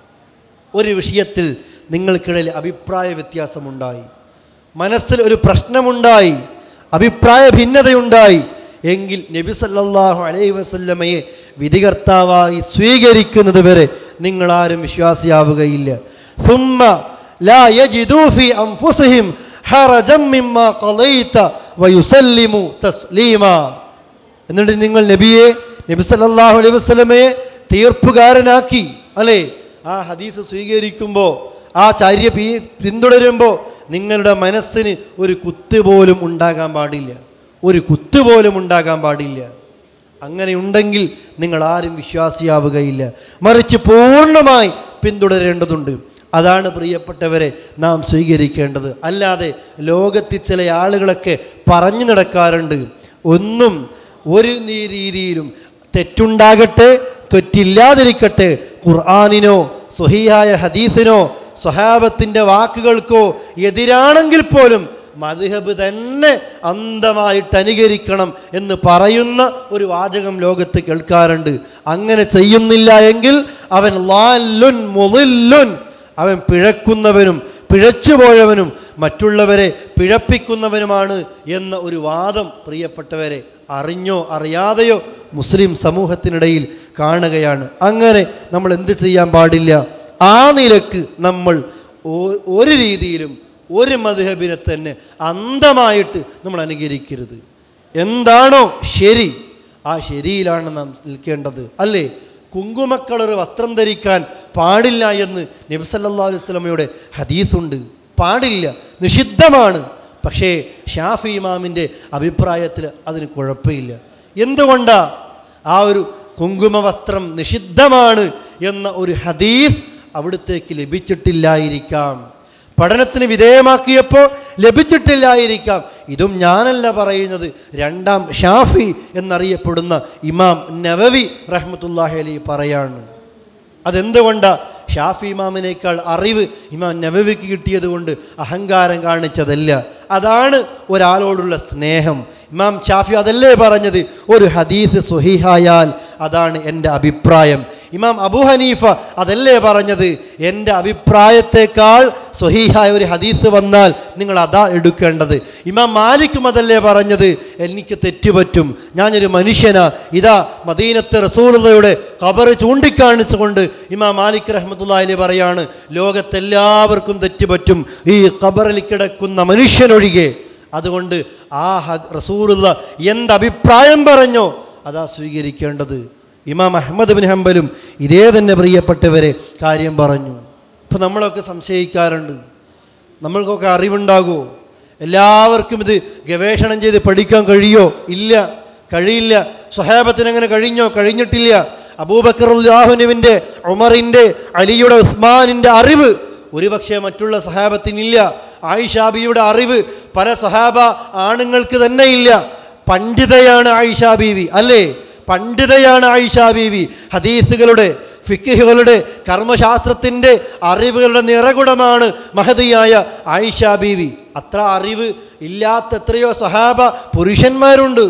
ഒരു വിഷയത്തിൽ നിങ്ങൾക്കിടയിൽ അഭിപ്രായ വ്യത്യാസമുണ്ടായി മനസ്സിൽ ഒരു പ്രശ്നമുണ്ടായി അഭിപ്രായ ഭിന്നതയുണ്ടായി എങ്കിൽ നബി സല്ലല്ലാഹു അലൈഹി വസല്ലമയെ വിധികർത്താവായി സ്വീകരിക്കുന്നത് വരെ നിങ്ങളാരും വിശ്വാസിയാവുകയില്ല ثم لا يجدوا في أنفسهم حرجا مما قضيت ويسلموا تسليما എന്നിട്ട് നിങ്ങൾ നബിയെ നബി സല്ലല്ലാഹു അലൈഹി വസല്ലമയെ തീർപ്പുകാരനാക്കി അല്ലേ ആ ഹദീസ് സ്വീകരിക്കുമ്പോൾ ആ ചര്യ പി- പിന്തുടരുമ്പോൾ നിങ്ങളുടെ മനസ്സിന് ഒരു കുത്ത് പോലും ഉണ്ടാകാൻ പാടില്ല ഒരു കുത്ത് പോലും ഉണ്ടാകാൻ പാടില്ല അങ്ങനെ ഉണ്ടെങ്കിൽ നിങ്ങൾ ആരും വിശ്വാസിയാവുകയില്ല മറിച്ച് പൂർണ്ണമായി പിന്തുടരേണ്ടതുണ്ട് അതാണ് പ്രിയപ്പെട്ടവരെ നാം സ്വീകരിക്കേണ്ടത് അല്ലാതെ ലോകത്തിൽ ചില ആളുകളൊക്കെ പറഞ്ഞു നടക്കാറുണ്ട് ഒന്നും ഒരു നീ- രീതിയിലും തെറ്റുണ്ടാകട്ടെ തെറ്റില്ലാതിരിക്കട്ടെ ഖുർആാനിനോ സ്വഹിയായ ഹദീസിനോ സ്വഹാബത്തിൻ്റെ വാക്കുകൾക്കോ എതിരാണെങ്കിൽ പോലും മദ്ഹബ് തന്നെ അന്ധമായിട്ട് അനുകരിക്കണം എന്ന് പറയുന്ന ഒരു വാചകം ലോകത്ത് കേൾക്കാറുണ്ട് അങ്ങനെ ചെയ്യുന്നില്ല എങ്കിൽ അവൻ ലാലുൻ മുളില്ലുൻ അവൻ പിഴക്കുന്നവനും പിഴച്ചുപോയവനും മറ്റുള്ളവരെ പിഴപ്പിക്കുന്നവനുമാണ് എന്ന ഒരു വാദം പ്രിയപ്പെട്ടവരെ അറിഞ്ഞോ അറിയാതെയോ മുസ്ലിം സമൂഹത്തിനിടയിൽ കാണുകയാണ് അങ്ങനെ നമ്മൾ എന്ത് ചെയ്യാൻ പാടില്ല ആ നിലക്ക് നമ്മൾ ഒ- ഒരു രീതിയിലും ഒരു മധുഹബിനെ തന്നെ അന്ധമായിട്ട് നമ്മൾ അനുകരിക്കരുത് എന്താണോ ശരി ആ ശരിയിലാണ് നാം നിൽക്കേണ്ടത് അല്ലേ കുങ്കുമക്കളർ വസ്ത്രം ധരിക്കാൻ പാടില്ല എന്ന് നബി സല്ലല്ലാഹു അലൈഹി വസല്ലമയുടെ ഹദീസുണ്ട് പാടില്ല നിഷിദ്ധമാണ് പക്ഷേ ഷാഫി ഇമാമിൻ്റെ അഭിപ്രായത്തിൽ അതിന് കുഴപ്പമില്ല എന്തുകൊണ്ടാ ആ ഒരു കുങ്കുമ വസ്ത്രം നിഷിദ്ധമാണ് എന്ന ഒരു ഹദീസ് അവിടുത്തേക്ക് ലഭിച്ചിട്ടില്ലായിരിക്കാം പഠനത്തിന് വിധേയമാക്കിയപ്പോൾ ലഭിച്ചിട്ടില്ലായിരിക്കാം ഇതും ഞാനല്ല പറയുന്നത് രണ്ടാം ഷാഫി എന്നറിയപ്പെടുന്ന ഇമാം നവവി റഹ്മത്തുല്ലാഹി അലി പറയാണ് അതെന്തുകൊണ്ടാ ഷാഫി ഇമാമിനേക്കാൾ അറിവ് ഇമാം നബവിക്ക് കിട്ടിയത് കൊണ്ട് അഹങ്കാരം കാണിച്ചതല്ല അതാണ് ഒരാളോടുള്ള സ്നേഹം ഇമാം ഷാഫി അതല്ലേ പറഞ്ഞത് ഒരു ഹദീസ് സ്വഹിഹായാൽ അതാണ് എൻ്റെ അഭിപ്രായം ഇമാം അബു ഹനീഫ അതല്ലേ പറഞ്ഞത് എൻ്റെ അഭിപ്രായത്തെക്കാൾ സ്വഹീഹായ ഒരു ഹദീസ് വന്നാൽ നിങ്ങൾ അതാ എടുക്കേണ്ടത് ഇമാം മാലിക്കും അതല്ലേ പറഞ്ഞത് എനിക്ക് തെറ്റുപറ്റും ഞാനൊരു മനുഷ്യനാ ഇതാ മദീനത്തെ റസൂലുള്ളയുടെ ഖബർ ചൂണ്ടിക്കാണിച്ചുകൊണ്ട് ഇമാം മാലിക് റഹ്മത്തുള്ളാഹി പറയാണ് ലോകത്തെല്ലാവർക്കും തെറ്റുപറ്റും ഈ ഖബറിൽ കിടക്കുന്ന മനുഷ്യനൊഴികെ അതുകൊണ്ട് ആ ഹദ് റസൂലുള്ള എന്ത് അഭിപ്രായം പറഞ്ഞോ അതാ സ്വീകരിക്കേണ്ടത് ഇമാം അഹമ്മദ് ബിൻ ഹംബലും ഇതേ തന്നെ പ്രിയപ്പെട്ടവരെ കാര്യം പറഞ്ഞു ഇപ്പം നമ്മളൊക്കെ സംശയിക്കാറുണ്ട് നമ്മൾക്കൊക്കെ അറിവുണ്ടാകുമോ എല്ലാവർക്കും ഇത് ഗവേഷണം ചെയ്ത് പഠിക്കാൻ കഴിയോ ഇല്ല കഴിയില്ല സ്വഹാബത്തിന് അങ്ങനെ കഴിഞ്ഞോ കഴിഞ്ഞിട്ടില്ല അബൂബക്കർ അള്ളാഹുനുവിൻ്റെ ഉമറിൻ്റെ അലിയുടെ ഉസ്മാനിൻ്റെ അറിവ് ഒരുപക്ഷെ മറ്റുള്ള സഹാബത്തിനില്ല ആയിഷാബിയുടെ അറിവ് പല സഹാബ ആണുങ്ങൾക്ക് തന്നെ ഇല്ല പണ്ഡിതയാണ് ആയിഷ ബീവി അല്ലേ പണ്ഡിതയാണ് ആയിഷ ബീവി ഹദീസുകളുടെ ഫിക്കുകളുടെ കർമ്മശാസ്ത്രത്തിൻ്റെ അറിവുകളുടെ നിറകുടമാണ് മഹതിയായ ആയിഷ ബീവി അത്ര അറിവ് ഇല്ലാത്ത എത്രയോ സഹാബ പുരുഷന്മാരുണ്ട്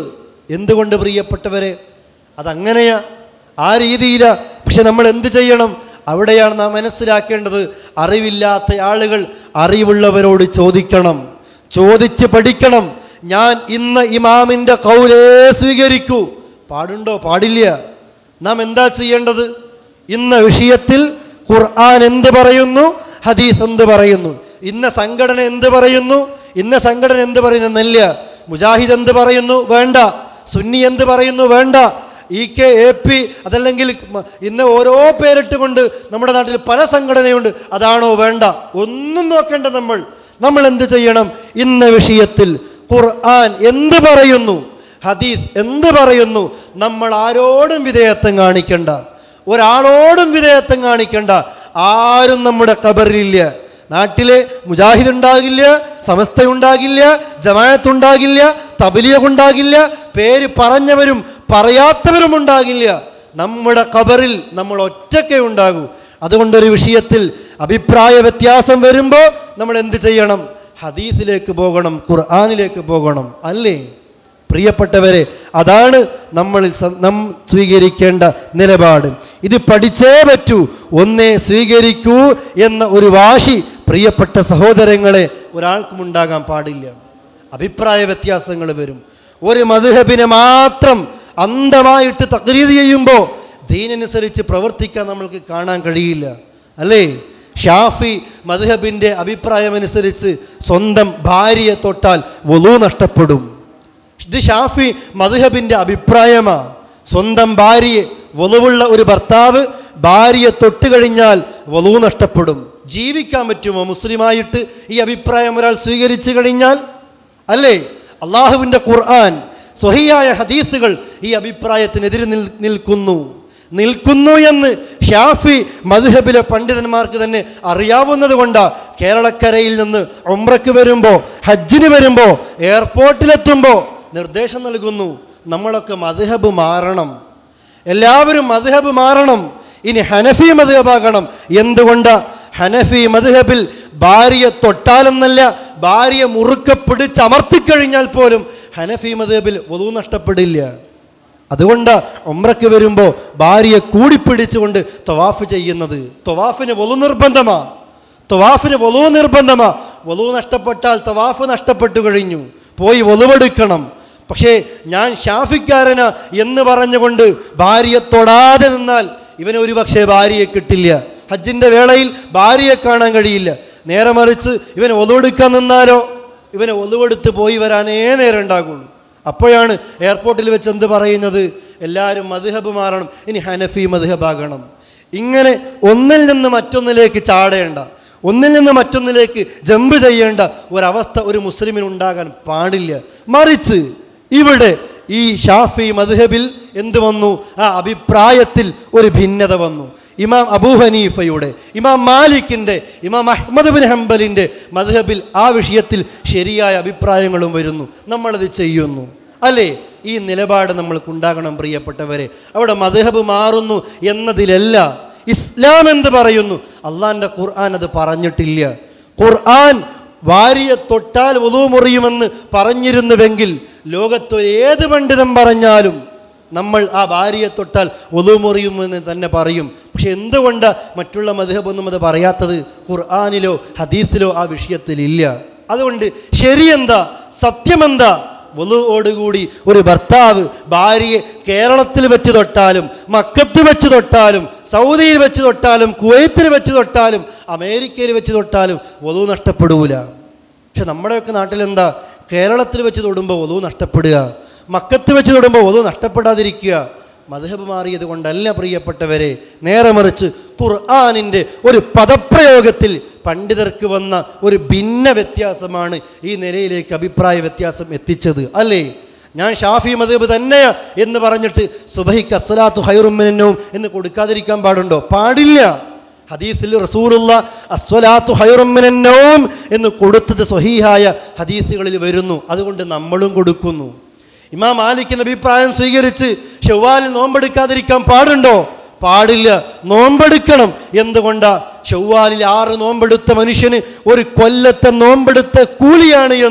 എന്തുകൊണ്ട് പ്രിയപ്പെട്ടവരെ അതങ്ങനെയാ ആ രീതിയിലാ പക്ഷെ നമ്മൾ എന്ത് ചെയ്യണം അവിടെയാണ് നാം മനസ്സിലാക്കേണ്ടത് അറിവില്ലാത്ത ആളുകൾ അറിവുള്ളവരോട് ചോദിക്കണം ചോദിച്ച് പഠിക്കണം ഞാൻ ഇന്ന് ഇമാമിൻ്റെ കൗലേ സ്വീകരിക്കൂ പാടുണ്ടോ പാടില്ല നാം എന്താ ചെയ്യേണ്ടത് ഇന്ന വിഷയത്തിൽ ഖുർആൻ എന്ത് പറയുന്നു ഹദീസ് എന്ത് പറയുന്നു ഇന്ന സംഘടന എന്ത് പറയുന്നു ഇന്ന സംഘടന എന്ത് പറയുന്നു എന്നല്ല മുജാഹിദ് എന്ത് പറയുന്നു വേണ്ട സുന്നി എന്ത് പറയുന്നു വേണ്ട ഇ കെ എ പി അതല്ലെങ്കിൽ മ- ഇന്ന് ഓരോ പേരിട്ട് കൊണ്ട് നമ്മുടെ നാട്ടിൽ പല സംഘടനയുണ്ട് അതാണോ വേണ്ട ഒന്നും നോക്കേണ്ട നമ്മൾ നമ്മൾ എന്ത് ചെയ്യണം ഇന്ന വിഷയത്തിൽ ഖുർആൻ എന്ത് പറയുന്നു ഹദീസ് എന്ത് പറയുന്നു നമ്മൾ ആരോടും വിധേയത്വം കാണിക്കണ്ട ഒരാളോടും വിധേയത്വം കാണിക്കണ്ട ആരും നമ്മുടെ കബറിലില്ല നാട്ടിലെ മുജാഹിദ് ഉണ്ടാകില്ല സമസ്ത ഉണ്ടാകില്ല ജമാഅത്ത് ഉണ്ടാകില്ല തബലിയഗ് ഉണ്ടാകില്ല പേര് പറഞ്ഞവരും പറയാത്തവരും ഉണ്ടാകില്ല നമ്മുടെ കബറിൽ നമ്മൾ ഒറ്റയ്ക്കേ ഉണ്ടാകൂ അതുകൊണ്ടൊരു വിഷയത്തിൽ അഭിപ്രായ വ്യത്യാസം വരുമ്പോൾ നമ്മൾ എന്ത് ചെയ്യണം ഹദീസിലേക്ക് പോകണം ഖുർആാനിലേക്ക് പോകണം അല്ലേ പ്രിയപ്പെട്ടവരെ അതാണ് നമ്മളിൽ സം- നാം സ്വീകരിക്കേണ്ട നിലപാട് ഇത് പഠിച്ചേ പറ്റൂ ഒന്നേ സ്വീകരിക്കൂ എന്ന ഒരു വാശി പ്രിയപ്പെട്ട സഹോദരങ്ങളെ ഒരാൾക്കും ഉണ്ടാകാൻ പാടില്ല അഭിപ്രായ വ്യത്യാസങ്ങൾ വരും ഒരു മധുഹബിനെ മാത്രം അന്ധമായിട്ട് തക്രീത് ചെയ്യുമ്പോൾ ദീനനുസരിച്ച് പ്രവർത്തിക്കാൻ നമ്മൾക്ക് കാണാൻ കഴിയില്ല അല്ലേ ഷാഫി മധുഹബിൻ്റെ അഭിപ്രായമനുസരിച്ച് സ്വന്തം ഭാര്യയെ തൊട്ടാൽ വലു നഷ്ടപ്പെടും ഇത് ഷാഫി മധുഹബിൻ്റെ അഭിപ്രായമാ സ്വന്തം ഭാര്യയെ വലുവുള്ള ഒരു ഭർത്താവ് ഭാര്യയെ തൊട്ട് കഴിഞ്ഞാൽ വലു നഷ്ടപ്പെടും ജീവിക്കാൻ പറ്റുമോ മുസ്ലിമായിട്ട് ഈ അഭിപ്രായം ഒരാൾ സ്വീകരിച്ചു കഴിഞ്ഞാൽ അല്ലേ അള്ളാഹുവിൻ്റെ ഖുർആൻ സ്വഹിയായ ഹദീസുകൾ ഈ അഭിപ്രായത്തിനെതിരെ നിൽ നിൽക്കുന്നു നിൽക്കുന്നു എന്ന് ഷാഫി മധുഹബിലെ പണ്ഡിതന്മാർക്ക് തന്നെ അറിയാവുന്നത് കൊണ്ടാ കേരളക്കരയിൽ നിന്ന് ഉംറയ്ക്ക് വരുമ്പോൾ ഹജ്ജിന് വരുമ്പോൾ എയർപോർട്ടിലെത്തുമ്പോൾ നിർദ്ദേശം നൽകുന്നു നമ്മളൊക്കെ മധുഹബ് മാറണം എല്ലാവരും മധുഹബ് മാറണം ഇനി ഹനഫി മധുഹബാകണം എന്തുകൊണ്ട് ഹനഫി മധുഹബിൽ ഭാര്യ തൊട്ടാലെന്നല്ല ഭാര്യ മുറുക്കെ പിടിച്ചമർത്തിക്കഴിഞ്ഞാൽ പോലും ഹനഫി മധുഹബിൽ വധു നഷ്ടപ്പെടില്ല അതുകൊണ്ട് ഉമ്രക്ക് വരുമ്പോൾ ഭാര്യയെ കൂടിപ്പിടിച്ചുകൊണ്ട് തവാഫ് ചെയ്യുന്നത് തവാഫിന് വലു നിർബന്ധമാ തവാഫിന് വലു നിർബന്ധമാ വലു നഷ്ടപ്പെട്ടാൽ തവാഫ് നഷ്ടപ്പെട്ടു കഴിഞ്ഞു പോയി വലുവെടുക്കണം പക്ഷേ ഞാൻ ഷാഫിക്കാരനാ എന്ന് പറഞ്ഞുകൊണ്ട് ഭാര്യയെ തൊടാതെ നിന്നാൽ ഇവന് ഒരു പക്ഷേ ഭാര്യയെ കിട്ടില്ല ഹജ്ജിൻ്റെ വേളയിൽ ഭാര്യയെ കാണാൻ കഴിയില്ല നേരെ മറിച്ച് ഇവന് ഒലുവെടുക്കാൻ നിന്നാലോ ഇവനെ ഒലുവെടുത്ത് പോയി വരാനേ നേരം ഉണ്ടാകുള്ളൂ അപ്പോഴാണ് എയർപോർട്ടിൽ വെച്ച് എന്ത് പറയുന്നത് എല്ലാവരും മധുഹബ് മാറണം ഇനി ഹനഫി മധുഹബാകണം ഇങ്ങനെ ഒന്നിൽ നിന്ന് മറ്റൊന്നിലേക്ക് ചാടേണ്ട ഒന്നിൽ നിന്ന് മറ്റൊന്നിലേക്ക് ജമ്പ് ചെയ്യേണ്ട ഒരവസ്ഥ ഒരു മുസ്ലിമിന് ഉണ്ടാകാൻ പാടില്ല മറിച്ച് ഇവിടെ ഈ ഷാഫി മദ്ഹബിൽ എന്ത് വന്നു ആ അഭിപ്രായത്തിൽ ഒരു ഭിന്നത വന്നു ഇമാം അബൂ ഹനീഫയുടെ ഇമാം മാലിക്കിൻ്റെ ഇമാം അഹ്മദ് ബിൻ ഹംബലിൻ്റെ മദ്ഹബിൽ ആ വിഷയത്തിൽ ശരിയായ അഭിപ്രായങ്ങളും വരുന്നു നമ്മളത് ചെയ്യുന്നു അല്ലേ ഈ നിലപാട് നമ്മൾക്കുണ്ടാകണം പ്രിയപ്പെട്ടവരെ അവിടെ മദ്ഹബ് മാറുന്നു എന്നതിലല്ല ഇസ്ലാം എന്ത് പറയുന്നു അള്ളാൻ്റെ ഖുർആൻ അത് പറഞ്ഞിട്ടില്ല ഖുർആൻ വാരിയെ തൊട്ടാൽ ഒതു മുറിയുമെന്ന് പറഞ്ഞിരുന്നുവെങ്കിൽ ലോകത്തൊരു ഏത് പണ്ഡിതൻ പറഞ്ഞാലും നമ്മൾ ആ ഭാര്യയെ തൊട്ടാൽ ഒതു മുറിയുമെന്ന് തന്നെ പറയും പക്ഷെ എന്തുകൊണ്ട് മറ്റുള്ള മധുഹബൊന്നും അത് പറയാത്തത് ഖുർആാനിലോ ഹദീസിലോ ആ വിഷയത്തിലില്ല അതുകൊണ്ട് ശരിയെന്താ സത്യമെന്താ വലുവോടുകൂടി ഒരു ഭർത്താവ് ഭാര്യയെ കേരളത്തിൽ വെച്ച് തൊട്ടാലും മക്കത്ത് വെച്ച് തൊട്ടാലും സൗദിയിൽ വെച്ച് തൊട്ടാലും കുവൈത്തിൽ വെച്ച് തൊട്ടാലും അമേരിക്കയിൽ വെച്ച് തൊട്ടാലും വധു നഷ്ടപ്പെടൂല പക്ഷെ നമ്മുടെയൊക്കെ നാട്ടിലെന്താ കേരളത്തിൽ വെച്ച് തൊടുമ്പോൾ വധു നഷ്ടപ്പെടുക മക്കത്ത് വെച്ച് തൊടുമ്പോൾ വധു നഷ്ടപ്പെടാതിരിക്കുക മധുഹബ് മാറിയത് കൊണ്ടല്ല പ്രിയപ്പെട്ടവരെ നേരെ മറിച്ച് ഖുർആാനിൻ്റെ ഒരു പദപ്രയോഗത്തിൽ പണ്ഡിതർക്ക് വന്ന ഒരു ഭിന്ന വ്യത്യാസമാണ് ഈ നിലയിലേക്ക് അഭിപ്രായ വ്യത്യാസം എത്തിച്ചത് അല്ലേ ഞാൻ ഷാഫി മദബ് തന്നെയാ എന്ന് പറഞ്ഞിട്ട് സുബഹിക്ക് അസ്വലാത്തു ഹൈറുമിനും എന്ന് കൊടുക്കാതിരിക്കാൻ പാടുണ്ടോ പാടില്ല ഹദീസിൽ റസൂലുള്ള അസ്വലാത്തു ഹൈറുമിനും എന്ന് കൊടുത്തത് സ്വഹീഹായ ഹദീസുകളിൽ വരുന്നു അതുകൊണ്ട് നമ്മളും കൊടുക്കുന്നു ഇമാം മാലിക്കിന്റെ അഭിപ്രായം സ്വീകരിച്ച് ഷവ്വാലിൽ നോമ്പെടുക്കാതിരിക്കാൻ പാടുണ്ടോ പാടില്ല നോമ്പെടുക്കണം എന്തുകൊണ്ടാ ഷവ്വാലിൽ ആറ് നോമ്പെടുത്ത മനുഷ്യന് ഒരു കൊല്ലത്തെ നോമ്പെടുത്ത കൂലിയാണ് എന്ന്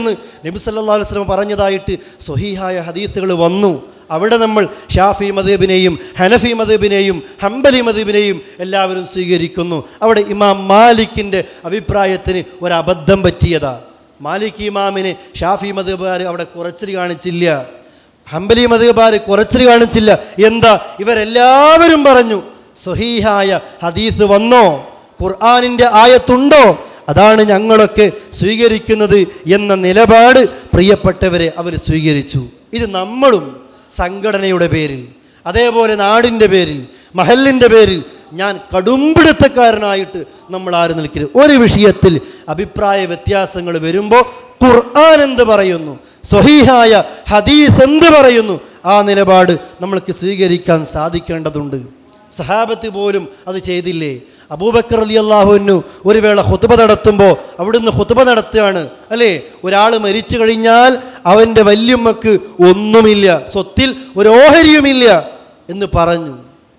നബി സല്ലല്ലാഹു അലൈഹി വസല്ലം പറഞ്ഞതായിട്ട് സ്വഹീഹായ ഹദീസുകൾ വന്നു അവിടെ നമ്മൾ ഷാഫി മദീബിനെയും ഹനഫി മദീബിനെയും ഹംബലി മദീബിനെയും എല്ലാവരും സ്വീകരിക്കുന്നു അവിടെ ഇമാം മാലിക്കിൻ്റെ അഭിപ്രായത്തിന് ഒരു അബദ്ധം പറ്റിയതാ മാലിക് ഇമാമിന് ഷാഫി മദീബുകാർ അവിടെ കുറച്ചിൽ കാണിച്ചില്ല ഹംബലി മതകാർ കുറച്ചിൽ കാണിച്ചില്ല എന്താ ഇവരെല്ലാവരും പറഞ്ഞു സ്വഹീഹായ ഹദീസ് വന്നോ ഖുർആാനിൻ്റെ ആയത്തുണ്ടോ അതാണ് ഞങ്ങളൊക്കെ സ്വീകരിക്കുന്നത് എന്ന നിലപാട് പ്രിയപ്പെട്ടവരെ അവർ സ്വീകരിച്ചു ഇത് നമ്മളും സംഘടനയുടെ പേരിൽ അതേപോലെ നാടിൻ്റെ പേരിൽ മഹലിൻ്റെ പേരിൽ ഞാൻ കടുംപിടുത്തക്കാരനായിട്ട് നമ്മൾ ആര് നിൽക്കരുത് ഒരു വിഷയത്തിൽ അഭിപ്രായ വ്യത്യാസങ്ങൾ വരുമ്പോൾ ഖുർആൻ എന്ത് പറയുന്നു സ്വഹീഹായ ഹദീസ് എന്ത് പറയുന്നു ആ നിലപാട് നമ്മൾക്ക് സ്വീകരിക്കാൻ സാധിക്കേണ്ടതുണ്ട് സഹാബത്ത് പോലും അത് ചെയ്തില്ലേ അബൂബക്കർ അലി അള്ളാഹുവിനു ഒരു വേള ഹുത്തുബ നടത്തുമ്പോൾ അവിടുന്ന് ഹുത്തുബ നടത്തുകയാണ് അല്ലേ ഒരാൾ മരിച്ചു കഴിഞ്ഞാൽ അവൻ്റെ വല്യമ്മക്ക് ഒന്നുമില്ല സ്വത്തിൽ ഒരു ഓഹരിയുമില്ല എന്ന് പറഞ്ഞു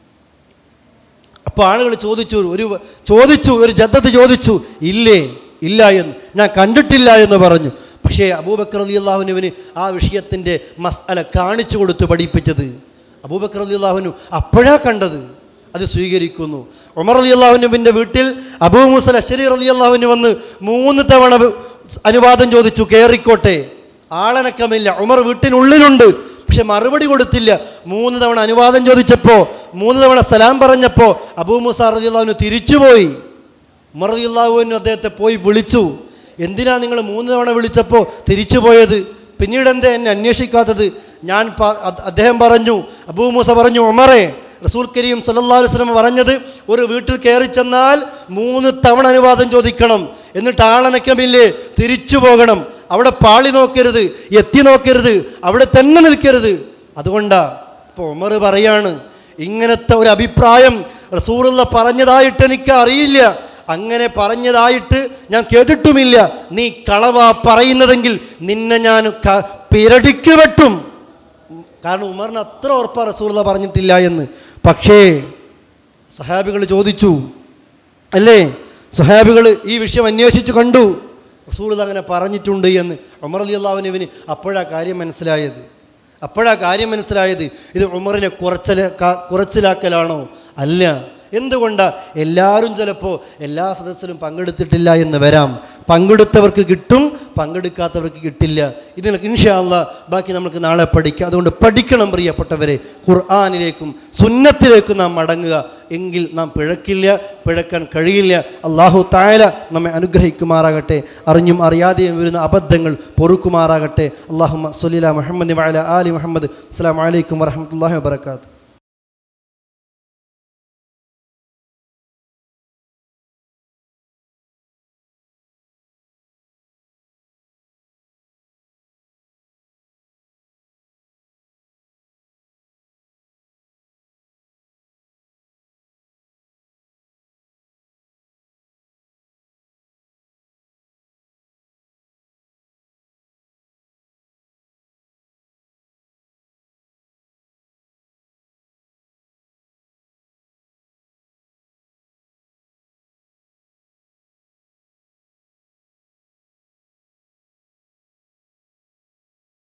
അപ്പോൾ ആളുകൾ ചോദിച്ചു ഒരു ചോദിച്ചു ഒരു ജദ്ദത്ത് ചോദിച്ചു ഇല്ലേ ഇല്ല എന്ന് ഞാൻ കണ്ടിട്ടില്ല എന്ന് പറഞ്ഞു പക്ഷേ അബൂബക്കർ അലി അള്ളാഹുനുവിന് ആ വിഷയത്തിൻ്റെ മസ്അല കാണിച്ചു കൊടുത്തു പഠിപ്പിച്ചത് അബൂബക്കർ അലി അള്ളാഹുനു അപ്പോഴാ കണ്ടത് അത് സ്വീകരിക്കുന്നു ഉമർ അലി അള്ളാഹുനുവിൻ്റെ വീട്ടിൽ അബൂ മുസൽ അഷരി അലി അള്ളാഹുവിന് വന്ന് മൂന്ന് തവണ അനുവാദം ചോദിച്ചു കയറിക്കോട്ടെ ആളനക്കമില്ല ഉമർ വീട്ടിനുള്ളിലുണ്ട് പക്ഷെ മറുപടി കൊടുത്തില്ല മൂന്ന് തവണ അനുവാദം ചോദിച്ചപ്പോൾ മൂന്ന് തവണ സലാം പറഞ്ഞപ്പോൾ അബൂ മുസാ റളിയല്ലാഹുവിന് തിരിച്ചുപോയി ഉമർ റളിയല്ലാഹുവിന് അദ്ദേഹത്തെ പോയി വിളിച്ചു എന്തിനാ നിങ്ങൾ മൂന്ന് തവണ വിളിച്ചപ്പോൾ തിരിച്ചു പോയത് പിന്നീട് എന്താ എന്നെ അന്വേഷിക്കാത്തത് ഞാൻ പ- അ- അദ്ദേഹം പറഞ്ഞു അബൂ മൂസ പറഞ്ഞു ഉമറേ റസൂൽ കരീം സല്ലല്ലാഹു അലൈഹി വസല്ലം പറഞ്ഞത് ഒരു വീട്ടിൽ കയറി ചെന്നാൽ മൂന്ന് തവണ അനുവാദം ചോദിക്കണം എന്നിട്ട് ആളനക്കമില്ലേ തിരിച്ചു പോകണം അവിടെ പാളി നോക്കരുത് എത്തി നോക്കരുത് അവിടെ തന്നെ നിൽക്കരുത് അതുകൊണ്ടാ ഇപ്പോൾ ഉമർ പറയാണ് ഇങ്ങനത്തെ ഒരു അഭിപ്രായം റസൂറുള്ള പറഞ്ഞതായിട്ട് എനിക്ക് അറിയില്ല അങ്ങനെ പറഞ്ഞതായിട്ട് ഞാൻ കേട്ടിട്ടുമില്ല നീ കളവ പറയുന്നതെങ്കിൽ നിന്നെ ഞാൻ ക- പിരടിക്ക് വെട്ടും കാരണം ഉമറിന് അത്ര ഉറപ്പാ റസൂർല പറഞ്ഞിട്ടില്ല എന്ന് പക്ഷേ സഹാബികൾ ചോദിച്ചു അല്ലേ സഹാബികൾ ഈ വിഷയം അന്വേഷിച്ചു കണ്ടു റസൂൽ അങ്ങനെ പറഞ്ഞിട്ടുണ്ട് എന്ന് ഉമർ അലി അള്ളാഹുനുവിന് അപ്പോഴാ കാര്യം മനസ്സിലായത് അപ്പോഴാ കാര്യം മനസ്സിലായത് ഇത് ഉമറിനെ കുറച്ചല ക- കുറച്ചിലാക്കലാണോ അല്ല എന്തുകൊണ്ടാ എല്ലാവരും ചിലപ്പോൾ എല്ലാ സദസ്സിലും പങ്കെടുത്തിട്ടില്ല എന്ന് വരാം പങ്കെടുത്തവർക്ക് കിട്ടും പങ്കെടുക്കാത്തവർക്ക് കിട്ടില്ല ഇതിന് ഇൻഷാല്ല ബാക്കി നമുക്ക് നാളെ പഠിക്കാം അതുകൊണ്ട് പഠിക്കണം പ്രിയപ്പെട്ടവരെ ഖുർആാനിലേക്കും സുന്നത്തിലേക്കും നാം മടങ്ങുക എങ്കിൽ നാം പിഴക്കില്ല പിഴക്കാൻ കഴിയില്ല അള്ളാഹു തായാല നമ്മെ അനുഗ്രഹിക്കുമാറാകട്ടെ അറിഞ്ഞും അറിയാതെയും വരുന്ന അബദ്ധങ്ങൾ പൊറുക്കുമാറാകട്ടെ അള്ളാഹു സൊലില മുഹമ്മദ് വാല ആലി മുഹമ്മദ് അസ്സാം വലൈക്കും വറഹമത്തല്ലാഹി വാബർക്കാത്തു